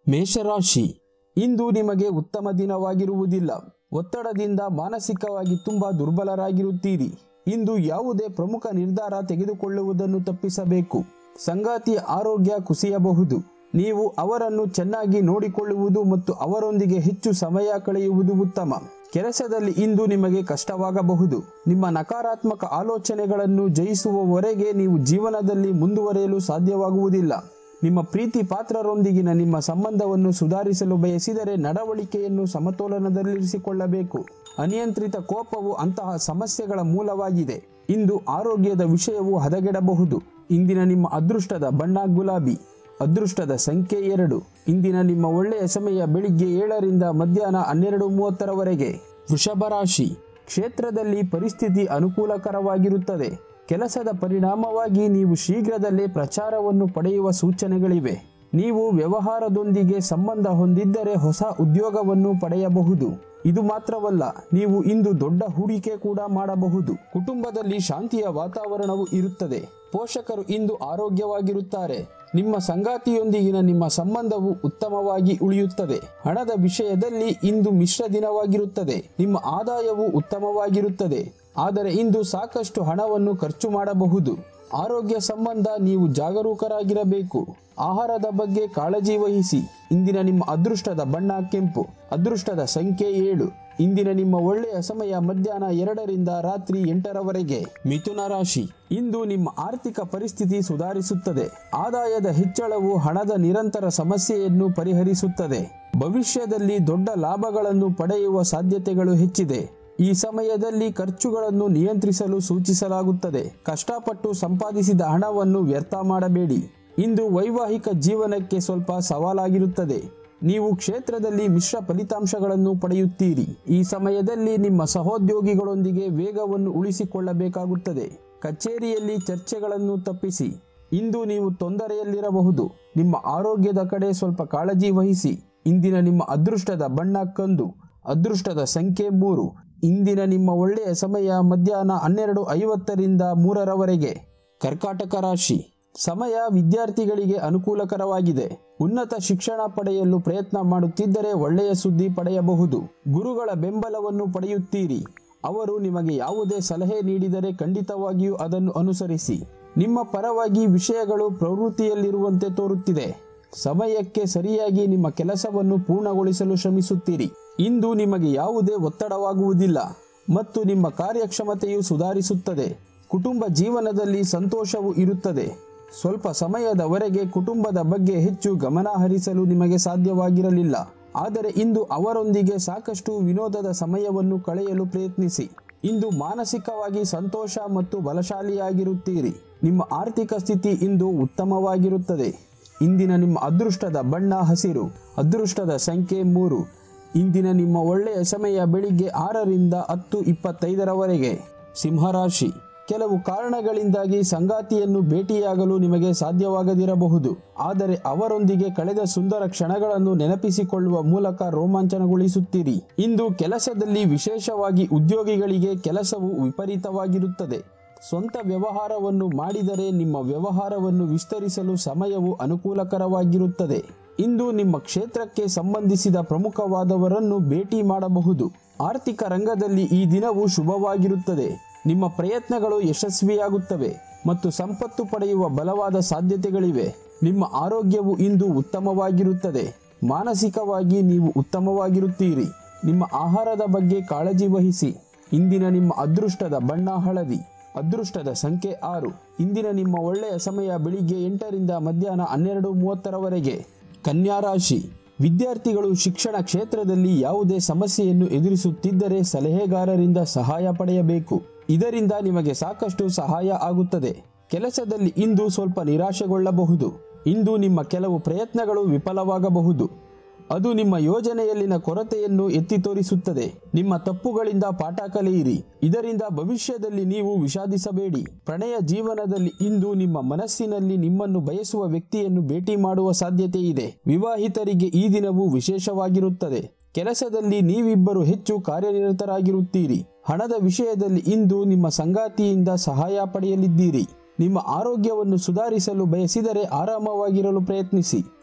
ಮೇಷರಾಶಿ ಇಂದು ನಿಮಗೆ ಉತ್ತಮ ದಿನವಾಗಿರುವುದಿಲ್ಲ ಒತ್ತಡದಿಂದ ಮಾನಸಿಕವಾಗಿ ತುಂಬಾ ದುರ್ಬಲರಾಗಿರುತ್ತೀರಿ ಇಂದು ಯಾವುದೇ ಪ್ರಮುಖ ನಿರ್ಧಾರ ತೆಗೆದುಕೊಳ್ಳುವುದನ್ನು ತಪ್ಪಿಸಬೇಕು ಸಂಗಾತಿಯ ಆರೋಗ್ಯ ಕುಸಿಯಬಹುದು ನೀವು ಅವರನ್ನು ಚೆನ್ನಾಗಿ ನೋಡಿಕೊಳ್ಳುವುದು ಮತ್ತು ಅವರೊಂದಿಗೆ ಹೆಚ್ಚು ಸಮಯ ಕಳೆಯುವುದು ಉತ್ತಮ ಕೆಲಸದಲ್ಲಿ ಇಂದು ನಿಮಗೆ ಕಷ್ಟವಾಗಬಹುದು ನಿಮ್ಮ ನಕಾರಾತ್ಮಕ ಆಲೋಚನೆಗಳನ್ನು ಜಯಿಸುವವರೆಗೆ ನೀವು ಜೀವನದಲ್ಲಿ ಮುಂದುವರಿಯಲು ಸಾಧ್ಯವಾಗುವುದಿಲ್ಲ ನಿಮ್ಮ ಪ್ರೀತಿ ಪಾತ್ರರೊಂದಿಗಿನ ನಿಮ್ಮ ಸಂಬಂಧವನ್ನು ಸುಧಾರಿಸಲು ಬಯಸಿದರೆ ನಡವಳಿಕೆಯನ್ನು ಸಮತೋಲನದಲ್ಲಿರಿಸಿಕೊಳ್ಳಬೇಕು ಅನಿಯಂತ್ರಿತ ಕೋಪವು ಅಂತಹ ಸಮಸ್ಯೆಗಳ ಮೂಲವಾಗಿದೆ ಇಂದು ಆರೋಗ್ಯದ ವಿಷಯವು ಹದಗೆಡಬಹುದು ಇಂದಿನ ನಿಮ್ಮ ಅದೃಷ್ಟದ ಬಣ್ಣ ಗುಲಾಬಿ ಅದೃಷ್ಟದ ಸಂಖ್ಯೆ ಎರಡು ಇಂದಿನ ನಿಮ್ಮ ಒಳ್ಳೆಯ ಸಮಯ ಬೆಳಿಗ್ಗೆ ಏಳರಿಂದ ಮಧ್ಯಾಹ್ನ ಹನ್ನೆರಡು ಮೂವತ್ತರವರೆಗೆ ವೃಷಭ ರಾಶಿ ಕ್ಷೇತ್ರದಲ್ಲಿ ಪರಿಸ್ಥಿತಿ ಅನುಕೂಲಕರವಾಗಿರುತ್ತದೆ ಕೆಲಸದ ಪರಿಣಾಮವಾಗಿ ನೀವು ಶೀಘ್ರದಲ್ಲೇ ಪ್ರಚಾರವನ್ನು ಪಡೆಯುವ ಸೂಚನೆಗಳಿವೆ ನೀವು ವ್ಯವಹಾರದೊಂದಿಗೆ ಸಂಬಂಧ ಹೊಂದಿದ್ದರೆ ಹೊಸ ಉದ್ಯೋಗವನ್ನು ಪಡೆಯಬಹುದು ಇದು ಮಾತ್ರವಲ್ಲ ನೀವು ಇಂದು ದೊಡ್ಡ ಹೂಡಿಕೆ ಕೂಡ ಮಾಡಬಹುದು ಕುಟುಂಬದಲ್ಲಿ ಶಾಂತಿಯ ವಾತಾವರಣವು ಇರುತ್ತದೆ ಪೋಷಕರು ಇಂದು ಆರೋಗ್ಯವಾಗಿರುತ್ತಾರೆ ನಿಮ್ಮ ಸಂಗಾತಿಯೊಂದಿಗಿನ ನಿಮ್ಮ ಸಂಬಂಧವು ಉತ್ತಮವಾಗಿ ಉಳಿಯುತ್ತದೆ ಹಣದ ವಿಷಯದಲ್ಲಿ ಇಂದು ಮಿಶ್ರ ದಿನವಾಗಿರುತ್ತದೆ ನಿಮ್ಮ ಆದಾಯವು ಉತ್ತಮವಾಗಿರುತ್ತದೆ ಆದರೆ ಇಂದು ಸಾಕಷ್ಟು ಹಣವನ್ನು ಖರ್ಚು ಮಾಡಬಹುದು ಆರೋಗ್ಯ ಸಂಬಂಧ ನೀವು ಜಾಗರೂಕರಾಗಿರಬೇಕು ಆಹಾರದ ಬಗ್ಗೆ ಕಾಳಜಿ ವಹಿಸಿ ಇಂದಿನ ನಿಮ್ಮ ಅದೃಷ್ಟದ ಬಣ್ಣ ಕೆಂಪು ಅದೃಷ್ಟದ ಸಂಖ್ಯೆ ಏಳು ಇಂದಿನ ನಿಮ್ಮ ಒಳ್ಳೆಯ ಸಮಯ ಮಧ್ಯಾಹ್ನ ಎರಡರಿಂದ ರಾತ್ರಿ ಎಂಟರವರೆಗೆ ಮಿಥುನ ರಾಶಿ ಇಂದು ನಿಮ್ಮ ಆರ್ಥಿಕ ಪರಿಸ್ಥಿತಿ ಸುಧಾರಿಸುತ್ತದೆ ಆದಾಯದ ಹೆಚ್ಚಳವು ಹಣದ ನಿರಂತರ ಸಮಸ್ಯೆಯನ್ನು ಪರಿಹರಿಸುತ್ತದೆ ಭವಿಷ್ಯದಲ್ಲಿ ದೊಡ್ಡ ಲಾಭಗಳನ್ನು ಪಡೆಯುವ ಸಾಧ್ಯತೆಗಳು ಹೆಚ್ಚಿದೆ ಈ ಸಮಯದಲ್ಲಿ ಖರ್ಚುಗಳನ್ನು ನಿಯಂತ್ರಿಸಲು ಸೂಚಿಸಲಾಗುತ್ತದೆ ಕಷ್ಟಪಟ್ಟು ಸಂಪಾದಿಸಿದ ಹಣವನ್ನು ವ್ಯರ್ಥ ಮಾಡಬೇಡಿ ಇಂದು ವೈವಾಹಿಕ ಜೀವನಕ್ಕೆ ಸ್ವಲ್ಪ ಸವಾಲಾಗಿರುತ್ತದೆ ನೀವು ಕ್ಷೇತ್ರದಲ್ಲಿ ಮಿಶ್ರ ಫಲಿತಾಂಶಗಳನ್ನು ಪಡೆಯುತ್ತೀರಿ ಈ ಸಮಯದಲ್ಲಿ ನಿಮ್ಮ ಸಹೋದ್ಯೋಗಿಗಳೊಂದಿಗೆ ವೇಗವನ್ನು ಉಳಿಸಿಕೊಳ್ಳಬೇಕಾಗುತ್ತದೆ ಕಚೇರಿಯಲ್ಲಿ ಚರ್ಚೆಗಳನ್ನು ತಪ್ಪಿಸಿ ಇಂದು ನೀವು ತೊಂದರೆಯಲ್ಲಿರಬಹುದು ನಿಮ್ಮ ಆರೋಗ್ಯದ ಕಡೆ ಸ್ವಲ್ಪ ಕಾಳಜಿ ವಹಿಸಿ ಇಂದಿನ ನಿಮ್ಮ ಅದೃಷ್ಟದ ಬಣ್ಣ ಕಂದು ಅದೃಷ್ಟದ ಸಂಖ್ಯೆ ಮೂರು ಇಂದಿನ ನಿಮ್ಮ ಒಳ್ಳೆಯ ಸಮಯ ಮಧ್ಯಾಹ್ನ ಹನ್ನೆರಡು ಐವತ್ತರಿಂದ ಮೂರರವರೆಗೆ ಕರ್ಕಾಟಕ ರಾಶಿ ಸಮಯ ವಿದ್ಯಾರ್ಥಿಗಳಿಗೆ ಅನುಕೂಲಕರವಾಗಿದೆ ಉನ್ನತ ಶಿಕ್ಷಣ ಪಡೆಯಲು ಪ್ರಯತ್ನ ಮಾಡುತ್ತಿದ್ದರೆ ಒಳ್ಳೆಯ ಸುದ್ದಿ ಪಡೆಯಬಹುದು ಗುರುಗಳ ಬೆಂಬಲವನ್ನು ಪಡೆಯುತ್ತೀರಿ ಅವರು ನಿಮಗೆ ಯಾವುದೇ ಸಲಹೆ ನೀಡಿದರೆ ಖಂಡಿತವಾಗಿಯೂ ಅದನ್ನು ಅನುಸರಿಸಿ ನಿಮ್ಮ ಪರವಾಗಿ ವಿಷಯಗಳು ಪ್ರವೃತ್ತಿಯಲ್ಲಿರುವಂತೆ ತೋರುತ್ತಿದೆ ಸಮಯಕ್ಕೆ ಸರಿಯಾಗಿ ನಿಮ್ಮ ಕೆಲಸವನ್ನು ಪೂರ್ಣಗೊಳಿಸಲು ಶ್ರಮಿಸುತ್ತೀರಿ ಇಂದು ನಿಮಗೆ ಯಾವುದೇ ಒತ್ತಡವಾಗುವುದಿಲ್ಲ ಮತ್ತು ನಿಮ್ಮ ಕಾರ್ಯಕ್ಷಮತೆಯು ಸುಧಾರಿಸುತ್ತದೆ ಕುಟುಂಬ ಜೀವನದಲ್ಲಿ ಸಂತೋಷವು ಇರುತ್ತದೆ ಸ್ವಲ್ಪ ಸಮಯದವರೆಗೆ ಕುಟುಂಬದ ಬಗ್ಗೆ ಹೆಚ್ಚು ಗಮನ ಹರಿಸಲು ನಿಮಗೆ ಸಾಧ್ಯವಾಗಿರಲಿಲ್ಲ ಆದರೆ ಇಂದು ಅವರೊಂದಿಗೆ ಸಾಕಷ್ಟು ವಿನೋದದ ಸಮಯವನ್ನು ಕಳೆಯಲು ಪ್ರಯತ್ನಿಸಿ ಇಂದು ಮಾನಸಿಕವಾಗಿ ಸಂತೋಷ ಮತ್ತು ಬಲಶಾಲಿಯಾಗಿರುತ್ತೀರಿ ನಿಮ್ಮ ಆರ್ಥಿಕ ಸ್ಥಿತಿ ಇಂದು ಉತ್ತಮವಾಗಿರುತ್ತದೆ ಇಂದಿನ ನಿಮ್ಮ ಅದೃಷ್ಟದ ಬಣ್ಣ ಹಸಿರು ಅದೃಷ್ಟದ ಸಂಖ್ಯೆ ಮೂರು ಇಂದಿನ ನಿಮ್ಮ ಒಳ್ಳೆಯ ಸಮಯ ಬೆಳಿಗ್ಗೆ ಆರರಿಂದ ಹತ್ತು ಇಪ್ಪತ್ತೈದರವರೆಗೆ ಸಿಂಹರಾಶಿ ಕೆಲವು ಕಾರಣಗಳಿಂದಾಗಿ ಸಂಗಾತಿಯನ್ನು ಭೇಟಿಯಾಗಲು ನಿಮಗೆ ಸಾಧ್ಯವಾಗದಿರಬಹುದು ಆದರೆ ಅವರೊಂದಿಗೆ ಕಳೆದ ಸುಂದರ ಕ್ಷಣಗಳನ್ನು ನೆನಪಿಸಿಕೊಳ್ಳುವ ಮೂಲಕ ರೋಮಾಂಚನಗೊಳಿಸುತ್ತೀರಿ ಇಂದು ಕೆಲಸದಲ್ಲಿ ವಿಶೇಷವಾಗಿ ಉದ್ಯೋಗಿಗಳಿಗೆ ಕೆಲಸವು ವಿಪರೀತವಾಗಿರುತ್ತದೆ ಸ್ವಂತ ವ್ಯವಹಾರವನ್ನು ಮಾಡಿದರೆ ನಿಮ್ಮ ವ್ಯವಹಾರವನ್ನು ವಿಸ್ತರಿಸಲು ಸಮಯವು ಅನುಕೂಲಕರವಾಗಿರುತ್ತದೆ ಇಂದು ನಿಮ್ಮ ಕ್ಷೇತ್ರಕ್ಕೆ ಸಂಬಂಧಿಸಿದ ಪ್ರಮುಖವಾದವರನ್ನು ಭೇಟಿ ಮಾಡಬಹುದು ಆರ್ಥಿಕ ರಂಗದಲ್ಲಿ ಈ ದಿನವು ಶುಭವಾಗಿರುತ್ತದೆ ನಿಮ್ಮ ಪ್ರಯತ್ನಗಳು ಯಶಸ್ವಿಯಾಗುತ್ತವೆ ಮತ್ತು ಸಂಪತ್ತು ಪಡೆಯುವ ಬಲವಾದ ಸಾಧ್ಯತೆಗಳಿವೆ ನಿಮ್ಮ ಆರೋಗ್ಯವು ಇಂದು ಉತ್ತಮವಾಗಿರುತ್ತದೆ ಮಾನಸಿಕವಾಗಿ ನೀವು ಉತ್ತಮವಾಗಿರುತ್ತೀರಿ ನಿಮ್ಮ ಆಹಾರದ ಬಗ್ಗೆ ಕಾಳಜಿ ವಹಿಸಿ ಇಂದಿನ ನಿಮ್ಮ ಅದೃಷ್ಟದ ಬಣ್ಣ ಹಳದಿ ಅದೃಷ್ಟದ ಸಂಖ್ಯೆ ಆರು ಇಂದಿನ ನಿಮ್ಮ ಒಳ್ಳೆಯ ಸಮಯ ಬೆಳಿಗ್ಗೆ ಎಂಟರಿಂದ ಮಧ್ಯಾಹ್ನ ಹನ್ನೆರಡು ಮೂವತ್ತರವರೆಗೆ ಕನ್ಯಾ ರಾಶಿ ವಿದ್ಯಾರ್ಥಿಗಳು ಶಿಕ್ಷಣ ಕ್ಷೇತ್ರದಲ್ಲಿ ಯಾವುದೇ ಸಮಸ್ಯೆಯನ್ನು ಎದುರಿಸುತ್ತಿದ್ದರೆ ಸಲಹೆಗಾರರಿಂದ ಸಹಾಯ ಪಡೆಯಬೇಕು ಇದರಿಂದ ನಿಮಗೆ ಸಾಕಷ್ಟು ಸಹಾಯ ಆಗುತ್ತದೆ ಕೆಲಸದಲ್ಲಿ ಇಂದು ಸ್ವಲ್ಪ ನಿರಾಶೆಗೊಳ್ಳಬಹುದು ಇಂದು ನಿಮ್ಮ ಕೆಲವು ಪ್ರಯತ್ನಗಳು ವಿಫಲವಾಗಬಹುದು ಅದು ನಿಮ್ಮ ಯೋಜನೆಯಲ್ಲಿನ ಕೊರತೆಯನ್ನು ಎತ್ತಿ ತೋರಿಸುತ್ತದೆ ನಿಮ್ಮ ತಪ್ಪುಗಳಿಂದ ಪಾಠ ಕಲಿಯಿರಿ ಇದರಿಂದ ಭವಿಷ್ಯದಲ್ಲಿ ನೀವು ವಿಷಾದಿಸಬೇಡಿ ಪ್ರಣಯ ಜೀವನದಲ್ಲಿ ಇಂದು ನಿಮ್ಮ ಮನಸ್ಸಿನಲ್ಲಿ ನಿಮ್ಮನ್ನು ಬಯಸುವ ವ್ಯಕ್ತಿಯನ್ನು ಭೇಟಿ ಮಾಡುವ ಸಾಧ್ಯತೆ ಇದೆ ವಿವಾಹಿತರಿಗೆ ಈ ದಿನವು ವಿಶೇಷವಾಗಿರುತ್ತದೆ ಕೆಲಸದಲ್ಲಿ ನೀವಿಬ್ಬರು ಹೆಚ್ಚು ಕಾರ್ಯನಿರತರಾಗಿರುತ್ತೀರಿ ಹಣದ ವಿಷಯದಲ್ಲಿ ಇಂದು ನಿಮ್ಮ ಸಂಗಾತಿಯಿಂದ ಸಹಾಯ ಪಡೆಯಲಿದ್ದೀರಿ ನಿಮ್ಮ ಆರೋಗ್ಯವನ್ನು ಸುಧಾರಿಸಲು ಬಯಸಿದರೆ ಆರಾಮವಾಗಿರಲು ಪ್ರಯತ್ನಿಸಿ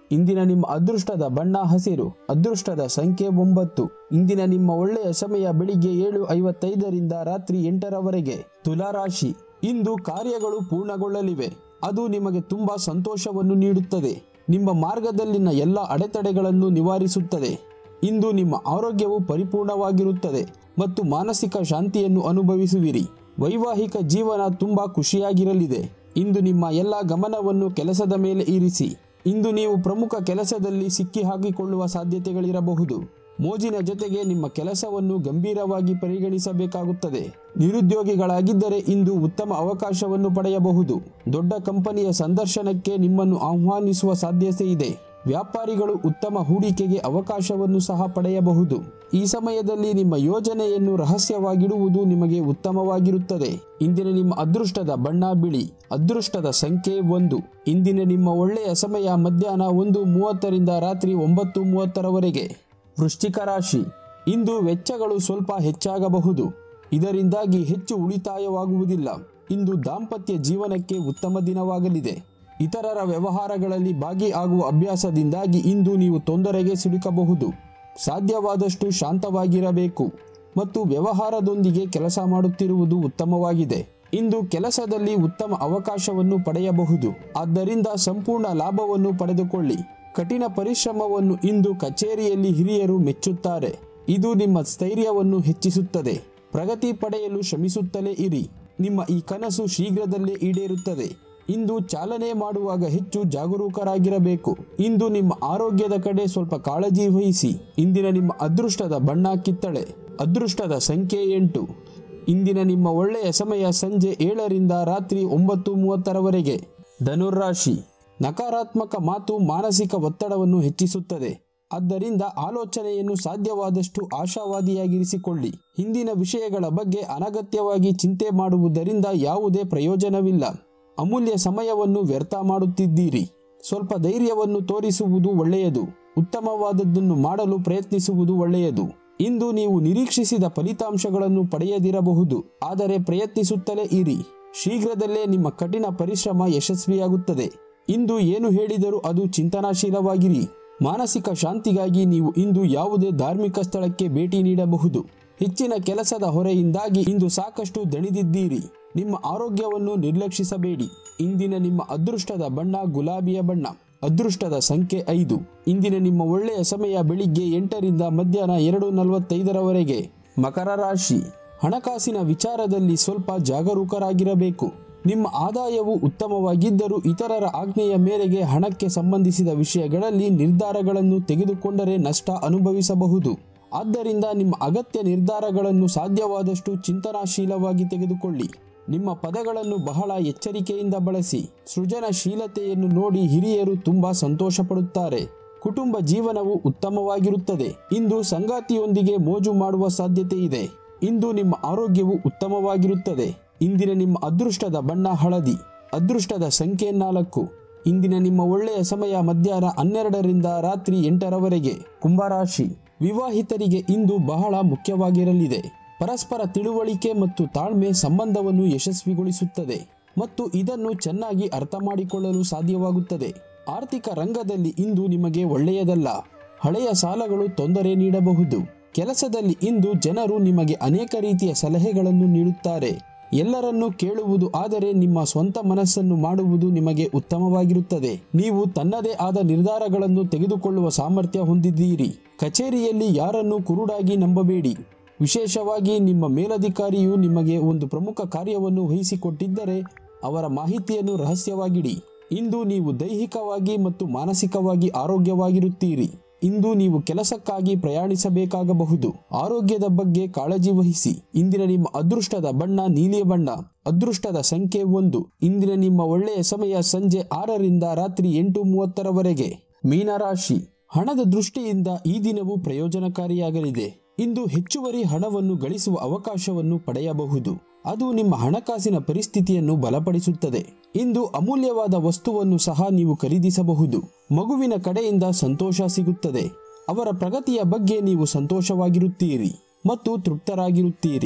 ಇಂದಿನ ನಿಮ್ಮ ಅದೃಷ್ಟದ ಬಣ್ಣ ಹಸಿರು ಅದೃಷ್ಟದ ಸಂಖ್ಯೆ ಒಂಬತ್ತು ಇಂದಿನ ನಿಮ್ಮ ಒಳ್ಳೆಯ ಸಮಯ ಬೆಳಿಗ್ಗೆ ಏಳು ಐವತ್ತೈದರಿಂದ ರಾತ್ರಿ ಎಂಟರವರೆಗೆ ತುಲಾರಾಶಿ ಇಂದು ಕಾರ್ಯಗಳು ಪೂರ್ಣಗೊಳ್ಳಲಿವೆ ಅದು ನಿಮಗೆ ತುಂಬಾ ಸಂತೋಷವನ್ನು ನೀಡುತ್ತದೆ ನಿಮ್ಮ ಮಾರ್ಗದಲ್ಲಿನ ಎಲ್ಲ ಅಡೆತಡೆಗಳನ್ನು ನಿವಾರಿಸುತ್ತದೆ ಇಂದು ನಿಮ್ಮ ಆರೋಗ್ಯವು ಪರಿಪೂರ್ಣವಾಗಿರುತ್ತದೆ ಮತ್ತು ಮಾನಸಿಕ ಶಾಂತಿಯನ್ನು ಅನುಭವಿಸುವಿರಿ ವೈವಾಹಿಕ ಜೀವನ ತುಂಬಾ ಖುಷಿಯಾಗಿರಲಿದೆ ಇಂದು ನಿಮ್ಮ ಎಲ್ಲ ಗಮನವನ್ನು ಕೆಲಸದ ಮೇಲೆ ಇರಿಸಿ ಇಂದು ನೀವು ಪ್ರಮುಖ ಕೆಲಸದಲ್ಲಿ ಸಿಕ್ಕಿ ಹಾಕಿಕೊಳ್ಳುವ ಸಾಧ್ಯತೆಗಳಿರಬಹುದು ಮೋಜಿನ ಜೊತೆಗೆ ನಿಮ್ಮ ಕೆಲಸವನ್ನು ಗಂಭೀರವಾಗಿ ಪರಿಗಣಿಸಬೇಕಾಗುತ್ತದೆ ನಿರುದ್ಯೋಗಿಗಳಾಗಿದ್ದರೆ ಇಂದು ಉತ್ತಮ ಅವಕಾಶವನ್ನು ಪಡೆಯಬಹುದು ದೊಡ್ಡ ಕಂಪನಿಯ ಸಂದರ್ಶನಕ್ಕೆ ನಿಮ್ಮನ್ನು ಆಹ್ವಾನಿಸುವ ಸಾಧ್ಯತೆ ಇದೆ ವ್ಯಾಪಾರಿಗಳು ಉತ್ತಮ ಹೂಡಿಕೆಗೆ ಅವಕಾಶವನ್ನು ಸಹ ಪಡೆಯಬಹುದು ಈ ಸಮಯದಲ್ಲಿ ನಿಮ್ಮ ಯೋಜನೆಯನ್ನು ರಹಸ್ಯವಾಗಿಡುವುದು ನಿಮಗೆ ಉತ್ತಮವಾಗಿರುತ್ತದೆ ಇಂದಿನ ನಿಮ್ಮ ಅದೃಷ್ಟದ ಬಣ್ಣ ಬಿಳಿ ಅದೃಷ್ಟದ ಸಂಖ್ಯೆ ಒಂದು ಇಂದಿನ ನಿಮ್ಮ ಒಳ್ಳೆಯ ಸಮಯ ಮಧ್ಯಾಹ್ನ ಒಂದು ಮೂವತ್ತರಿಂದ ರಾತ್ರಿ ಒಂಬತ್ತು ಮೂವತ್ತರವರೆಗೆ ವೃಶ್ಚಿಕ ರಾಶಿ ಇಂದು ವೆಚ್ಚಗಳು ಸ್ವಲ್ಪ ಹೆಚ್ಚಾಗಬಹುದು ಇದರಿಂದಾಗಿ ಹೆಚ್ಚು ಉಳಿತಾಯವಾಗುವುದಿಲ್ಲ ಇಂದು ದಾಂಪತ್ಯ ಜೀವನಕ್ಕೆ ಉತ್ತಮ ದಿನವಾಗಲಿದೆ ಇತರರ ವ್ಯವಹಾರಗಳಲ್ಲಿ ಭಾಗಿಯಾಗುವ ಅಭ್ಯಾಸದಿಂದಾಗಿ ಇಂದು ನೀವು ತೊಂದರೆಗೆ ಸಿಲುಕಬಹುದು ಸಾಧ್ಯವಾದಷ್ಟು ಶಾಂತವಾಗಿರಬೇಕು ಮತ್ತು ವ್ಯವಹಾರದೊಂದಿಗೆ ಕೆಲಸ ಮಾಡುತ್ತಿರುವುದು ಉತ್ತಮವಾಗಿದೆ ಇಂದು ಕೆಲಸದಲ್ಲಿ ಉತ್ತಮ ಅವಕಾಶವನ್ನು ಪಡೆಯಬಹುದು ಆದ್ದರಿಂದ ಸಂಪೂರ್ಣ ಲಾಭವನ್ನು ಪಡೆದುಕೊಳ್ಳಿ ಕಠಿಣ ಪರಿಶ್ರಮವನ್ನು ಇಂದು ಕಚೇರಿಯಲ್ಲಿ ಹಿರಿಯರು ಮೆಚ್ಚುತ್ತಾರೆ ಇದು ನಿಮ್ಮ ಸ್ಥೈರ್ಯವನ್ನು ಹೆಚ್ಚಿಸುತ್ತದೆ ಪ್ರಗತಿ ಪಡೆಯಲು ಶ್ರಮಿಸುತ್ತಲೇ ಇರಿ ನಿಮ್ಮ ಈ ಕನಸು ಶೀಘ್ರದಲ್ಲೇ ಈಡೇರುತ್ತದೆ ಇಂದು ಚಾಲನೆ ಮಾಡುವಾಗ ಹೆಚ್ಚು ಜಾಗರೂಕರಾಗಿರಬೇಕು ಇಂದು ನಿಮ್ಮ ಆರೋಗ್ಯದ ಕಡೆ ಸ್ವಲ್ಪ ಕಾಳಜಿ ವಹಿಸಿ ಇಂದಿನ ನಿಮ್ಮ ಅದೃಷ್ಟದ ಬಣ್ಣ ಕಿತ್ತಳೆ ಅದೃಷ್ಟದ ಸಂಖ್ಯೆ ಎಂಟು ಇಂದಿನ ನಿಮ್ಮ ಒಳ್ಳೆಯ ಸಮಯ ಸಂಜೆ ಏಳರಿಂದ ರಾತ್ರಿ ಒಂಬತ್ತು ಮೂವತ್ತರವರೆಗೆ ಧನುರ್ರಾಶಿ ನಕಾರಾತ್ಮಕ ಮಾತು ಮಾನಸಿಕ ಒತ್ತಡವನ್ನು ಹೆಚ್ಚಿಸುತ್ತದೆ ಆದ್ದರಿಂದ ಆಲೋಚನೆಯನ್ನು ಸಾಧ್ಯವಾದಷ್ಟು ಆಶಾವಾದಿಯಾಗಿರಿಸಿಕೊಳ್ಳಿ ಹಿಂದಿನ ವಿಷಯಗಳ ಬಗ್ಗೆ ಅನಗತ್ಯವಾಗಿ ಚಿಂತೆ ಮಾಡುವುದರಿಂದ ಯಾವುದೇ ಪ್ರಯೋಜನವಿಲ್ಲ ಅಮೂಲ್ಯ ಸಮಯವನ್ನು ವ್ಯರ್ಥ ಮಾಡುತ್ತಿದ್ದೀರಿ ಸ್ವಲ್ಪ ಧೈರ್ಯವನ್ನು ತೋರಿಸುವುದು ಒಳ್ಳೆಯದು ಉತ್ತಮವಾದದ್ದನ್ನು ಮಾಡಲು ಪ್ರಯತ್ನಿಸುವುದು ಒಳ್ಳೆಯದು ಇಂದು ನೀವು ನಿರೀಕ್ಷಿಸಿದ ಫಲಿತಾಂಶಗಳನ್ನು ಪಡೆಯದಿರಬಹುದು ಆದರೆ ಪ್ರಯತ್ನಿಸುತ್ತಲೇ ಇರಿ ಶೀಘ್ರದಲ್ಲೇ ನಿಮ್ಮ ಕಠಿಣ ಪರಿಶ್ರಮ ಯಶಸ್ವಿಯಾಗುತ್ತದೆ ಇಂದು ಏನು ಹೇಳಿದರೂ ಅದು ಚಿಂತನಾಶೀಲವಾಗಿರಿ ಮಾನಸಿಕ ಶಾಂತಿಗಾಗಿ ನೀವು ಇಂದು ಯಾವುದೇ ಧಾರ್ಮಿಕ ಸ್ಥಳಕ್ಕೆ ಭೇಟಿ ನೀಡಬಹುದು ಹೆಚ್ಚಿನ ಕೆಲಸದ ಹೊರೆಯಿಂದಾಗಿ ಇಂದು ಸಾಕಷ್ಟು ದಣಿದಿದ್ದೀರಿ ನಿಮ್ಮ ಆರೋಗ್ಯವನ್ನು ನಿರ್ಲಕ್ಷಿಸಬೇಡಿ ಇಂದಿನ ನಿಮ್ಮ ಅದೃಷ್ಟದ ಬಣ್ಣ ಗುಲಾಬಿಯ ಬಣ್ಣ ಅದೃಷ್ಟದ ಸಂಖ್ಯೆ ಐದು ಇಂದಿನ ನಿಮ್ಮ ಒಳ್ಳೆಯ ಸಮಯ ಬೆಳಿಗ್ಗೆ ಎಂಟರಿಂದ ಮಧ್ಯಾಹ್ನ ಎರಡು ನಲವತ್ತೈದರವರೆಗೆ ಮಕರ ರಾಶಿ ಹಣಕಾಸಿನ ವಿಚಾರದಲ್ಲಿ ಸ್ವಲ್ಪ ಜಾಗರೂಕರಾಗಿರಬೇಕು ನಿಮ್ಮ ಆದಾಯವು ಉತ್ತಮವಾಗಿದ್ದರೂ ಇತರರ ಆಜ್ಞೆಯ ಮೇರೆಗೆ ಹಣಕ್ಕೆ ಸಂಬಂಧಿಸಿದ ವಿಷಯಗಳಲ್ಲಿ ನಿರ್ಧಾರಗಳನ್ನು ತೆಗೆದುಕೊಂಡರೆ ನಷ್ಟ ಅನುಭವಿಸಬಹುದು ಆದ್ದರಿಂದ ನಿಮ್ಮ ಅಗತ್ಯ ನಿರ್ಧಾರಗಳನ್ನು ಸಾಧ್ಯವಾದಷ್ಟು ಚಿಂತನಾಶೀಲವಾಗಿ ತೆಗೆದುಕೊಳ್ಳಿ ನಿಮ್ಮ ಪದಗಳನ್ನು ಬಹಳ ಎಚ್ಚರಿಕೆಯಿಂದ ಬಳಸಿ ಸೃಜನಶೀಲತೆಯನ್ನು ನೋಡಿ ಹಿರಿಯರು ತುಂಬಾ ಸಂತೋಷ ಪಡುತ್ತಾರೆ ಕುಟುಂಬ ಜೀವನವು ಉತ್ತಮವಾಗಿರುತ್ತದೆ ಇಂದು ಸಂಗಾತಿಯೊಂದಿಗೆ ಮೋಜು ಮಾಡುವ ಸಾಧ್ಯತೆ ಇದೆ ಇಂದು ನಿಮ್ಮ ಆರೋಗ್ಯವು ಉತ್ತಮವಾಗಿರುತ್ತದೆ ಇಂದಿನ ನಿಮ್ಮ ಅದೃಷ್ಟದ ಬಣ್ಣ ಹಳದಿ ಅದೃಷ್ಟದ ಸಂಖ್ಯೆ ನಾಲ್ಕು ಇಂದಿನ ನಿಮ್ಮ ಒಳ್ಳೆಯ ಸಮಯ ಮಧ್ಯಾಹ್ನ ಹನ್ನೆರಡರಿಂದ ರಾತ್ರಿ ಎಂಟರವರೆಗೆ ಕುಂಭರಾಶಿ ವಿವಾಹಿತರಿಗೆ ಇಂದು ಬಹಳ ಮುಖ್ಯವಾಗಿರಲಿದೆ ಪರಸ್ಪರ ತಿಳುವಳಿಕೆ ಮತ್ತು ತಾಳ್ಮೆ ಸಂಬಂಧವನ್ನು ಯಶಸ್ವಿಗೊಳಿಸುತ್ತದೆ ಮತ್ತು ಇದನ್ನು ಚೆನ್ನಾಗಿ ಅರ್ಥ ಮಾಡಿಕೊಳ್ಳಲು ಸಾಧ್ಯವಾಗುತ್ತದೆ ಆರ್ಥಿಕ ರಂಗದಲ್ಲಿ ಇಂದು ನಿಮಗೆ ಒಳ್ಳೆಯದಲ್ಲ ಹಳೆಯ ಸಾಲಗಳು ತೊಂದರೆ ನೀಡಬಹುದು ಕೆಲಸದಲ್ಲಿ ಇಂದು ಜನರು ನಿಮಗೆ ಅನೇಕ ರೀತಿಯ ಸಲಹೆಗಳನ್ನು ನೀಡುತ್ತಾರೆ ಎಲ್ಲರನ್ನೂ ಕೇಳುವುದು ಆದರೆ ನಿಮ್ಮ ಸ್ವಂತ ಮನಸ್ಸನ್ನು ಮಾಡುವುದು ನಿಮಗೆ ಉತ್ತಮವಾಗಿರುತ್ತದೆ ನೀವು ತನ್ನದೇ ಆದ ನಿರ್ಧಾರಗಳನ್ನು ತೆಗೆದುಕೊಳ್ಳುವ ಸಾಮರ್ಥ್ಯ ಹೊಂದಿದ್ದೀರಿ ಕಚೇರಿಯಲ್ಲಿ ಯಾರನ್ನೂ ಕುರುಡಾಗಿ ನಂಬಬೇಡಿ ವಿಶೇಷವಾಗಿ ನಿಮ್ಮ ಮೇಲಧಿಕಾರಿಯು ನಿಮಗೆ ಒಂದು ಪ್ರಮುಖ ಕಾರ್ಯವನ್ನು ವಹಿಸಿಕೊಟ್ಟಿದ್ದರೆ ಅವರ ಮಾಹಿತಿಯನ್ನು ರಹಸ್ಯವಾಗಿಡಿ ಇಂದು ನೀವು ದೈಹಿಕವಾಗಿ ಮತ್ತು ಮಾನಸಿಕವಾಗಿ ಆರೋಗ್ಯವಾಗಿರುತ್ತೀರಿ ಇಂದು ನೀವು ಕೆಲಸಕ್ಕಾಗಿ ಪ್ರಯಾಣಿಸಬೇಕಾಗಬಹುದು ಆರೋಗ್ಯದ ಬಗ್ಗೆ ಕಾಳಜಿ ವಹಿಸಿ ಇಂದಿನ ನಿಮ್ಮ ಅದೃಷ್ಟದ ಬಣ್ಣ ನೀಲಿಯ ಬಣ್ಣ ಅದೃಷ್ಟದ ಸಂಖ್ಯೆ ಒಂದು ಇಂದಿನ ನಿಮ್ಮ ಒಳ್ಳೆಯ ಸಮಯ ಸಂಜೆ ಆರರಿಂದ ರಾತ್ರಿ ಎಂಟು ಮೂವತ್ತರವರೆಗೆ ಮೀನರಾಶಿ ಹಣದ ದೃಷ್ಟಿಯಿಂದ ಈ ದಿನವು ಪ್ರಯೋಜನಕಾರಿಯಾಗಲಿದೆ ಇಂದು ಹೆಚ್ಚುವರಿ ಹಣವನ್ನು ಗಳಿಸುವ ಅವಕಾಶವನ್ನು ಪಡೆಯಬಹುದು ಅದು ನಿಮ್ಮ ಹಣಕಾಸಿನ ಪರಿಸ್ಥಿತಿಯನ್ನು ಬಲಪಡಿಸುತ್ತದೆ ಇಂದು ಅಮೂಲ್ಯವಾದ ವಸ್ತುವನ್ನು ಸಹ ನೀವು ಖರೀದಿಸಬಹುದು ಮಗುವಿನ ಕಡೆಯಿಂದ ಸಂತೋಷ ಸಿಗುತ್ತದೆ ಅವರ ಪ್ರಗತಿಯ ಬಗ್ಗೆ ನೀವು ಸಂತೋಷವಾಗಿರುತ್ತೀರಿ ಮತ್ತು ತೃಪ್ತರಾಗಿರುತ್ತೀರಿ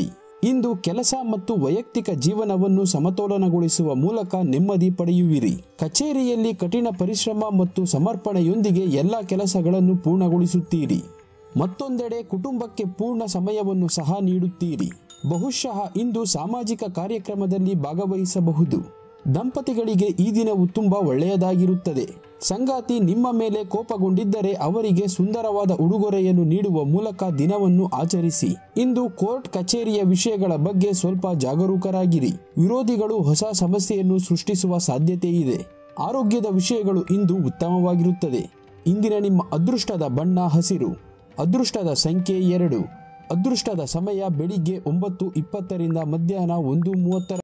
ಇಂದು ಕೆಲಸ ಮತ್ತು ವೈಯಕ್ತಿಕ ಜೀವನವನ್ನು ಸಮತೋಲನಗೊಳಿಸುವ ಮೂಲಕ ನೆಮ್ಮದಿ ಪಡೆಯುವಿರಿ ಕಚೇರಿಯಲ್ಲಿ ಕಠಿಣ ಪರಿಶ್ರಮ ಮತ್ತು ಸಮರ್ಪಣೆಯೊಂದಿಗೆ ಎಲ್ಲ ಕೆಲಸಗಳನ್ನು ಪೂರ್ಣಗೊಳಿಸುತ್ತೀರಿ ಮತ್ತೊಂದೆಡೆ ಕುಟುಂಬಕ್ಕೆ ಪೂರ್ಣ ಸಮಯವನ್ನು ಸಹ ನೀಡುತ್ತೀರಿ ಬಹುಶಃ ಇಂದು ಸಾಮಾಜಿಕ ಕಾರ್ಯಕ್ರಮದಲ್ಲಿ ಭಾಗವಹಿಸಬಹುದು ದಂಪತಿಗಳಿಗೆ ಈ ದಿನವು ತುಂಬಾ ಒಳ್ಳೆಯದಾಗಿರುತ್ತದೆ ಸಂಗಾತಿ ನಿಮ್ಮ ಮೇಲೆ ಕೋಪಗೊಂಡಿದ್ದರೆ ಅವರಿಗೆ ಸುಂದರವಾದ ಉಡುಗೊರೆಯನ್ನು ನೀಡುವ ಮೂಲಕ ದಿನವನ್ನು ಆಚರಿಸಿ ಇಂದು ಕೋರ್ಟ್ ಕಚೇರಿಯ ವಿಷಯಗಳ ಬಗ್ಗೆ ಸ್ವಲ್ಪ ಜಾಗರೂಕರಾಗಿರಿ ವಿರೋಧಿಗಳು ಹೊಸ ಸಮಸ್ಯೆಯನ್ನು ಸೃಷ್ಟಿಸುವ ಸಾಧ್ಯತೆ ಇದೆ ಆರೋಗ್ಯದ ವಿಷಯಗಳು ಇಂದು ಉತ್ತಮವಾಗಿರುತ್ತದೆ ಇಂದಿನ ನಿಮ್ಮ ಅದೃಷ್ಟದ ಬಣ್ಣ ಹಸಿರು ಅದೃಷ್ಟದ ಸಂಖ್ಯೆ ಎರಡು ಅದೃಷ್ಟದ ಸಮಯ ಬೆಳಿಗ್ಗೆ ಒಂಬತ್ತು ಇಪ್ಪತ್ತರಿಂದ ಮಧ್ಯಾಹ್ನ ಒಂದು ಮೂವತ್ತರ